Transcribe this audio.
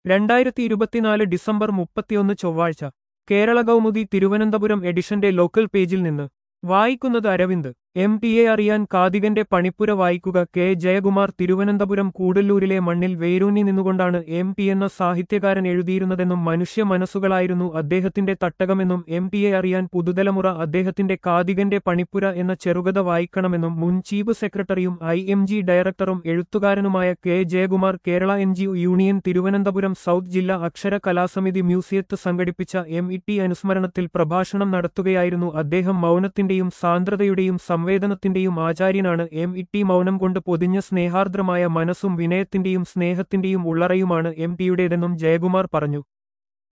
രണ്ടായിരത്തി ഇരുപത്തിനാല് ഡിസംബർ മുപ്പത്തിയൊന്ന് ചൊവ്വാഴ്ച കേരള കൗമുദി തിരുവനന്തപുരം എഡിഷന്റെ ലോക്കൽ പേജിൽ നിന്ന് വായിക്കുന്നത് അരവിന്ദ് എം ടി എ അറിയാൻ കാതികന്റെ പണിപ്പുര വായിക്കുക കെ ജയകുമാർ തിരുവനന്തപുരം കൂടല്ലൂരിലെ മണ്ണിൽ വേരൂന്നി നിന്നുകൊണ്ടാണ് എം ടി എന്ന സാഹിത്യകാരൻ എഴുതിയിരുന്നതെന്നും മനുഷ്യ മനസ്സുകളായിരുന്നു അദ്ദേഹത്തിന്റെ തട്ടകമെന്നും എം ടി എ അറിയാൻ പുതുതലമുറ അദ്ദേഹത്തിന്റെ കാതികന്റെ പണിപ്പുര എന്ന ചെറുകഥ വായിക്കണമെന്നും മുൻ ചീഫ് സെക്രട്ടറിയും ഐ എം ജി ഡയറക്ടറും എഴുത്തുകാരനുമായ K Jayakumar Kerala N G union Thiruvananthapuram south ജില്ലാ അക്ഷര കലാസമിതി മ്യൂസിയത്ത് സംഘടിപ്പിച്ച എം ഇ ടി അനുസ്മരണത്തിൽ പ്രഭാഷണം നടത്തുകയായിരുന്നു അദ്ദേഹം മൗനത്തിന്റെയും സാന്ദ്രതയുടെയും സംവേദനത്തിന്റെയും ആചാര്യനാണ് എം ഇ ടി മൗനം കൊണ്ട് പൊതിഞ്ഞ സ്നേഹാർദ്രമായ മനസ്സും വിനയത്തിന്റെയും സ്നേഹത്തിന്റെയും ഉള്ളറയുമാണ് എം ടിയുടേതെന്നും ജയകുമാർ പറഞ്ഞു